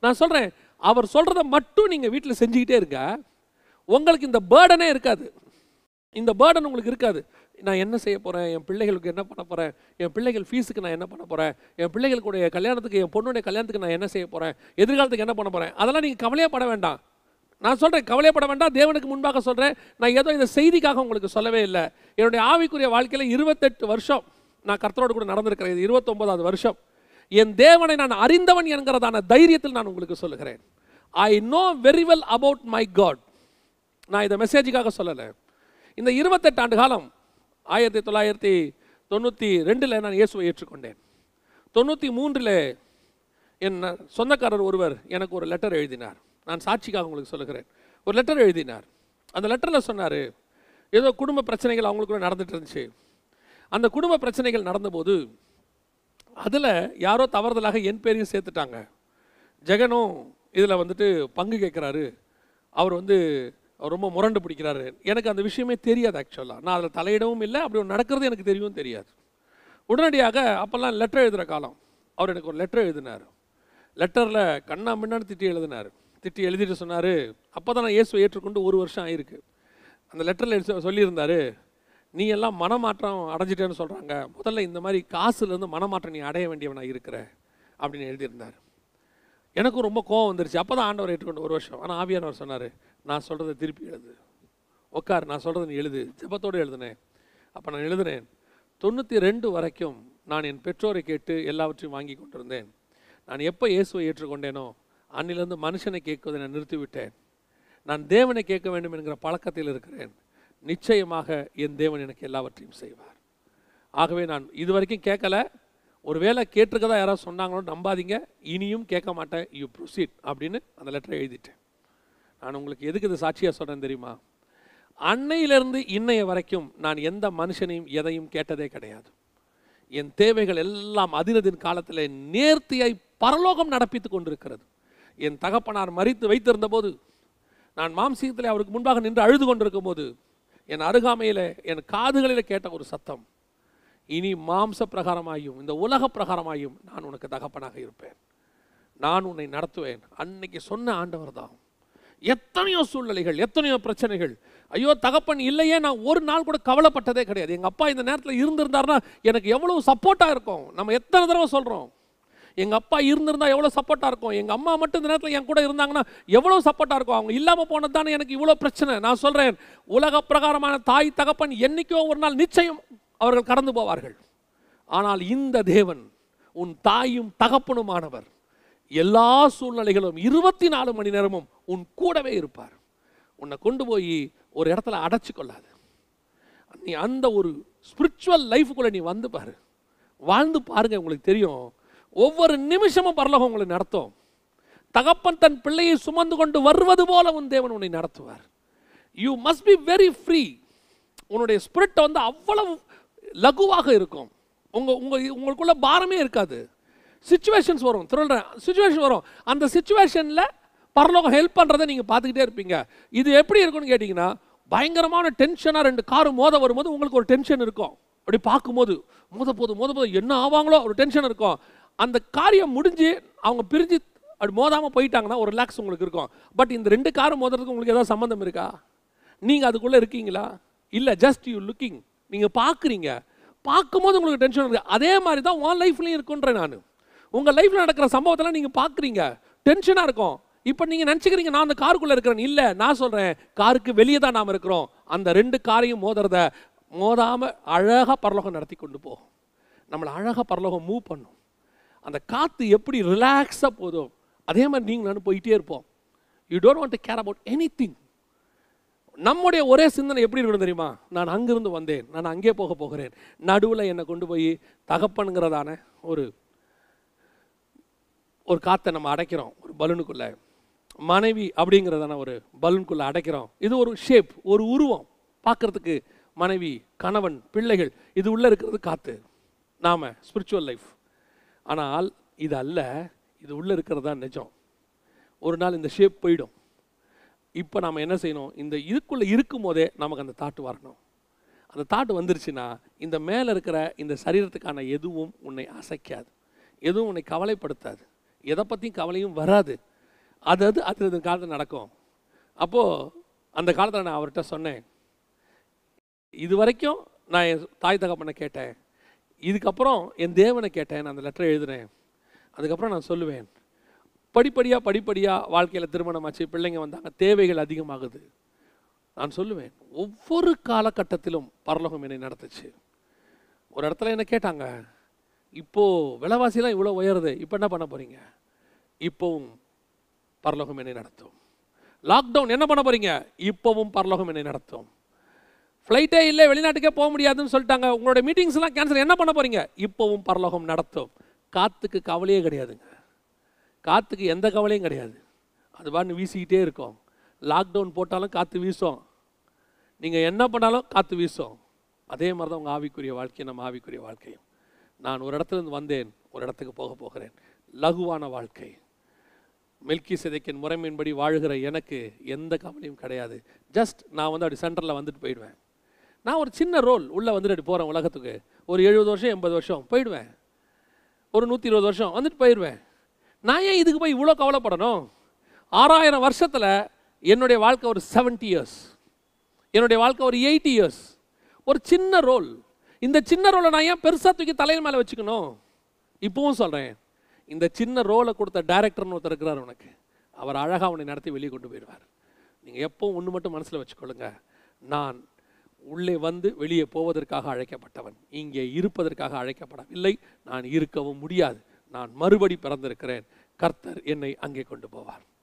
நான் சொல்கிறேன் அவர் சொல்கிறத மட்டும் நீங்கள் வீட்டில் செஞ்சுக்கிட்டே இருங்க உங்களுக்கு இந்த பேர்டனே இருக்காது இந்த பேர்டன் உங்களுக்கு இருக்காது நான் என்ன செய்ய போகிறேன் என் பிள்ளைகளுக்கு என்ன பண்ண போகிறேன் என் பிள்ளைகள் ஃபீஸுக்கு நான் என்ன பண்ண போகிறேன் என் பிள்ளைகளுடைய கல்யாணத்துக்கு என் பொண்ணுடைய கல்யாணத்துக்கு நான் என்ன செய்ய போகிறேன் எதிர்காலத்துக்கு என்ன பண்ண போகிறேன் அதெல்லாம் நீங்கள் கவலையப்பட வேண்டாம் நான் சொல்கிறேன் கவலையப்பட வேண்டாம் தேவனுக்கு முன்பாக சொல்கிறேன் நான் ஏதோ இந்த செய்திக்காக உங்களுக்கு சொல்லவே இல்லை என்னுடைய ஆவிக்குரிய வாழ்க்கையில் இருபத்தெட்டு வருஷம் நான் கர்த்தரோடு கூட நடந்திருக்கிறேன் இது இருபத்தொன்பதாவது வருஷம் என் தேவனை நான் அறிந்தவன் என்கிறதான தைரியத்தில் நான் உங்களுக்கு சொல்லுகிறேன் I know very well about my God நான் இதை மெசேஜுக்காக சொல்லலை இந்த இருபத்தெட்டு ஆண்டு காலம் ஆயிரத்தி தொள்ளாயிரத்தி தொண்ணூற்றி ரெண்டில் நான் இயேசுவை ஏற்றுக்கொண்டேன் தொண்ணூற்றி மூன்றில் என் சொந்தக்காரர் ஒருவர் எனக்கு ஒரு லெட்டர் எழுதினார் நான் சாட்சிக்காக உங்களுக்கு சொல்லுகிறேன் ஒரு லெட்டர் எழுதினார் அந்த லெட்டரில் சொன்னார் ஏதோ குடும்ப பிரச்சனைகள் அவங்களுக்குள்ள நடந்துட்டு இருந்துச்சு அந்த குடும்ப பிரச்சனைகள் நடந்தபோது அதில் யாரோ தவறுதலாக என் பேரையும் சேர்த்துட்டாங்க ஜெகனும் இதில் வந்துட்டு பங்கு கேட்குறாரு அவர் வந்து அவர் ரொம்ப முரண்டு பிடிக்கிறாரு எனக்கு அந்த விஷயமே தெரியாது ஆக்சுவலாக நான் அதில் தலையிடவும் இல்லை அப்படி ஒன்று நடக்கிறது எனக்கு தெரியவும் தெரியாது உடனடியாக அப்போல்லாம் லெட்டர் எழுதுகிற காலம் அவர் எனக்கு ஒரு லெட்டர் எழுதினார் லெட்டரில் கண்ணா மின்னான்னு திட்டி எழுதினார் திட்டி எழுதிட்டு சொன்னார் அப்போ தான் நான் இயேசுவை ஏற்றுக்கொண்டு ஒரு வருஷம் ஆயிருக்கு அந்த லெட்டரில் எழுதி சொல்லியிருந்தாரு நீ எல்லாம் மனமாற்றம் அடைஞ்சிட்டேன்னு சொல்கிறாங்க முதல்ல இந்த மாதிரி காசுலேருந்து மனமாற்றம் நீ அடைய வேண்டியவனாக இருக்கிற அப்படின்னு எழுதியிருந்தார் எனக்கும் ரொம்ப கோவம் வந்துருச்சு அப்போ தான் ஆண்டவர் ஏற்றுக்கொண்டு ஒரு வருஷம் ஆனால் ஆவியானவர் சொன்னார் நான் சொல்கிறத திருப்பி எழுது உட்கார் நான் சொல்கிறத நீ எழுது ஜெபத்தோடு எழுதுனேன் அப்போ நான் எழுதுனேன் தொண்ணூற்றி ரெண்டு வரைக்கும் நான் என் பெற்றோரை கேட்டு எல்லாவற்றையும் வாங்கி கொண்டிருந்தேன் நான் எப்போ இயேசுவை ஏற்றுக்கொண்டேனோ அன்னிலிருந்து மனுஷனை கேட்குவதை நான் நிறுத்திவிட்டேன் நான் தேவனை கேட்க வேண்டும் என்கிற பழக்கத்தில் இருக்கிறேன் நிச்சயமாக என் தேவன் எனக்கு எல்லாவற்றையும் செய்வார் ஆகவே நான் இது வரைக்கும் கேட்கல ஒருவேளை கேட்டிருக்கதா யாராவது சொன்னாங்களோ நம்பாதீங்க இனியும் கேட்க மாட்டேன் யூ ப்ரொசீட் அப்படின்னு அந்த லெட்டரை எழுதிட்டேன் நான் உங்களுக்கு எதுக்கு இது சாட்சியாக சொல்கிறேன் தெரியுமா அன்னையிலிருந்து இன்னைய வரைக்கும் நான் எந்த மனுஷனையும் எதையும் கேட்டதே கிடையாது என் தேவைகள் எல்லாம் அதினதின் காலத்தில் நேர்த்தியாய் பரலோகம் நடப்பித்துக் கொண்டிருக்கிறது என் தகப்பனார் மறித்து வைத்திருந்த போது நான் மாம்சீகத்தில் அவருக்கு முன்பாக நின்று அழுது கொண்டிருக்கும் போது என் அருகாமையில் என் காதுகளில் கேட்ட ஒரு சத்தம் இனி மாம்ச பிரகாரமாயும் இந்த உலக பிரகாரமாயும் நான் உனக்கு தகப்பனாக இருப்பேன் நான் உன்னை நடத்துவேன் அன்னைக்கு சொன்ன ஆண்டவர் தான் எத்தனையோ சூழ்நிலைகள் எத்தனையோ பிரச்சனைகள் ஐயோ தகப்பன் இல்லையே நான் ஒரு நாள் கூட கவலைப்பட்டதே கிடையாது எங்கள் அப்பா இந்த நேரத்தில் இருந்திருந்தாருன்னா எனக்கு எவ்வளோ சப்போர்ட்டாக இருக்கும் நம்ம எத்தனை தடவை சொல்கிறோம் எங்கள் அப்பா இருந்திருந்தா எவ்வளோ சப்போர்ட்டாக இருக்கும் எங்கள் அம்மா மட்டும் இந்த நேரத்தில் என் கூட இருந்தாங்கன்னா எவ்வளோ சப்போர்ட்டாக இருக்கும் அவங்க இல்லாமல் போனது தானே எனக்கு இவ்வளோ பிரச்சனை நான் சொல்கிறேன் உலக பிரகாரமான தாய் தகப்பன் என்னைக்கோ ஒரு நாள் நிச்சயம் அவர்கள் கடந்து போவார்கள் ஆனால் இந்த தேவன் உன் தாயும் தகப்பனுமானவர் எல்லா சூழ்நிலைகளும் இருபத்தி நாலு மணி நேரமும் உன் கூடவே இருப்பார் உன்னை கொண்டு போய் ஒரு இடத்துல அடைச்சு கொள்ளாது நீ அந்த ஒரு ஸ்பிரிச்சுவல் லைஃபுக்குள்ளே நீ வந்து பாரு வாழ்ந்து பாருங்க உங்களுக்கு தெரியும் ஒவ்வொரு நிமிஷமும் பரலோகம் உங்களை நடத்தும் தகப்பன் தன் பிள்ளையை சுமந்து கொண்டு வருவது போல உன் தேவன் உன்னை நடத்துவார் you must be very free உன்னுடைய ஸ்பிரிட் வந்து அவ்வளவு லகுவாக இருக்கும் உங்க உங்க உங்களுக்குள்ள பாரமே இருக்காது சுச்சுவேஷன்ஸ் வரும் திருடுறேன் சுச்சுவேஷன் வரும் அந்த சுச்சுவேஷனில் பரலோகம் ஹெல்ப் பண்ணுறதை நீங்கள் பார்த்துக்கிட்டே இருப்பீங்க இது எப்படி இருக்கும்னு கேட்டிங்கன்னா பயங்கரமான டென்ஷனாக ரெண்டு காரு மோத வரும்போது உங்களுக்கு ஒரு டென்ஷன் இருக்கும் அப்படி பார்க்கும்போது மோத போது மோத போது என்ன ஆவாங்களோ ஒரு டென்ஷன் இருக்கும் அந்த காரியம் முடிஞ்சு அவங்க பிரிஞ்சு அப்படி மோதாமல் போயிட்டாங்கன்னா ஒரு ரிலாக்ஸ் உங்களுக்கு இருக்கும் பட் இந்த ரெண்டு காரும் மோதுறதுக்கு உங்களுக்கு ஏதாவது சம்மந்தம் இருக்கா நீங்கள் அதுக்குள்ளே இருக்கீங்களா இல்லை ஜஸ்ட் யூ லுக்கிங் நீங்கள் பார்க்குறீங்க பார்க்கும்போது உங்களுக்கு டென்ஷன் இருக்குது அதே மாதிரி தான் உன் லைஃப்லையும் இருக்குன்றேன் நான் உங்கள் லைஃப்பில் நடக்கிற சம்பவத்தெல்லாம் நீங்கள் பார்க்குறீங்க டென்ஷனாக இருக்கும் இப்போ நீங்கள் நினச்சிக்கிறீங்க நான் அந்த காருக்குள்ளே இருக்கிறேன் இல்லை நான் சொல்கிறேன் காருக்கு வெளியே தான் நாம் இருக்கிறோம் அந்த ரெண்டு காரையும் மோதுறத மோதாமல் அழகாக பரலோகம் நடத்தி கொண்டு போகும் நம்மளை அழகாக பரலோகம் மூவ் பண்ணும் அந்த காற்று எப்படி ரிலாக்ஸாக போதும் அதே மாதிரி நீங்கள் நானும் போயிட்டே இருப்போம் you don't want to care about anything நம்முடைய ஒரே சிந்தனை எப்படி இருக்கணும் தெரியுமா நான் அங்கிருந்து வந்தேன் நான் அங்கே போக போகிறேன் நடுவில் என்னை கொண்டு போய் தகப்பனுங்கிறதான ஒரு ஒரு காற்றை நம்ம அடைக்கிறோம் ஒரு பலூனுக்குள்ளே மனைவி அப்படிங்கிறதான ஒரு பலூனுக்குள்ளே அடைக்கிறோம் இது ஒரு ஷேப் ஒரு உருவம் பார்க்குறதுக்கு மனைவி கணவன் பிள்ளைகள் இது உள்ளே இருக்கிறது காற்று நாம ஸ்பிரிச்சுவல் லைஃப் ஆனால் இது அல்ல இது உள்ளே இருக்கிறது தான் நிஜம் ஒரு நாள் இந்த ஷேப் போயிடும் இப்போ நாம் என்ன செய்யணும் இந்த இதுக்குள்ளே இருக்கும் போதே நமக்கு அந்த தாட்டு வரணும் அந்த தாட்டு வந்துருச்சுன்னா இந்த மேலே இருக்கிற இந்த சரீரத்துக்கான எதுவும் உன்னை அசைக்காது எதுவும் உன்னை கவலைப்படுத்தாது எதை பற்றியும் கவலையும் வராது அது அது அது அது காலத்தில் நடக்கும் அப்போது அந்த காலத்தில் நான் அவர்கிட்ட சொன்னேன் இது வரைக்கும் நான் என் தாய் தகப்பனை கேட்டேன் இதுக்கப்புறம் என் தேவனை கேட்டேன் நான் அந்த லெட்டரை எழுதுனேன் அதுக்கப்புறம் நான் சொல்லுவேன் படிப்படியாக படிப்படியாக வாழ்க்கையில் திருமணமாச்சு பிள்ளைங்க வந்தாங்க தேவைகள் அதிகமாகுது நான் சொல்லுவேன் ஒவ்வொரு காலகட்டத்திலும் பரலோகம் என்னை நடத்துச்சு ஒரு இடத்துல என்ன கேட்டாங்க இப்போது விலைவாசிலாம் இவ்வளோ உயருது இப்போ என்ன பண்ண போகிறீங்க இப்போவும் பரலோகம் என்னை நடத்தும் லாக்டவுன் என்ன பண்ண போகிறீங்க இப்போவும் பரலோகம் என்னை நடத்தும் ஃப்ளைட்டே இல்லை வெளிநாட்டுக்கே போக முடியாதுன்னு சொல்லிட்டாங்க உங்களோட மீட்டிங்ஸ்லாம் கேன்சல் என்ன பண்ண போகிறீங்க இப்போவும் பரலோகம் நடத்தும் காற்றுக்கு கவலையே கிடையாதுங்க காற்றுக்கு எந்த கவலையும் கிடையாது அது பாட்டு வீசிக்கிட்டே இருக்கும் லாக்டவுன் போட்டாலும் காற்று வீசும் நீங்கள் என்ன பண்ணாலும் காற்று வீசும் அதே மாதிரி தான் உங்கள் ஆவிக்குரிய வாழ்க்கையும் நம்ம ஆவிக்குரிய வாழ்க்கையும் நான் ஒரு இடத்துல இருந்து வந்தேன் ஒரு இடத்துக்கு போக போகிறேன் லகுவான வாழ்க்கை மில்கி சிதைக்கின் முறைமையின்படி வாழுகிற எனக்கு எந்த கவலையும் கிடையாது ஜஸ்ட் நான் வந்து அப்படி சென்டரில் வந்துட்டு போயிடுவேன் நான் ஒரு சின்ன ரோல் உள்ளே வந்துட்டு அப்படி போகிறேன் உலகத்துக்கு ஒரு எழுபது வருஷம் எண்பது வருஷம் போயிடுவேன் ஒரு நூற்றி இருபது வருஷம் வந்துட்டு போயிடுவேன் நான் ஏன் இதுக்கு போய் இவ்வளோ கவலைப்படணும் ஆறாயிரம் வருஷத்தில் என்னுடைய வாழ்க்கை ஒரு 70 இயர்ஸ் என்னுடைய வாழ்க்கை ஒரு எயிட்டி இயர்ஸ் ஒரு சின்ன ரோல் இந்த சின்ன ரோலை நான் ஏன் பெருசாக தூக்கி தலையில் மேலே வச்சுக்கணும் இப்பவும் சொல்கிறேன் இந்த சின்ன ரோலை கொடுத்த டைரக்டர்னு ஒருத்தர் இருக்கிறார் உனக்கு அவர் அழகாக உன்னை நடத்தி வெளியே கொண்டு போயிடுவார் நீங்கள் எப்பவும் ஒன்று மட்டும் மனசில் வச்சுக்கொள்ளுங்க நான் உள்ளே வந்து வெளியே போவதற்காக அழைக்கப்பட்டவன் இங்கே இருப்பதற்காக அழைக்கப்படவில்லை நான் இருக்கவும் முடியாது நான் மறுபடி பிறந்திருக்கிறேன் கர்த்தர் என்னை அங்கே கொண்டு போவார்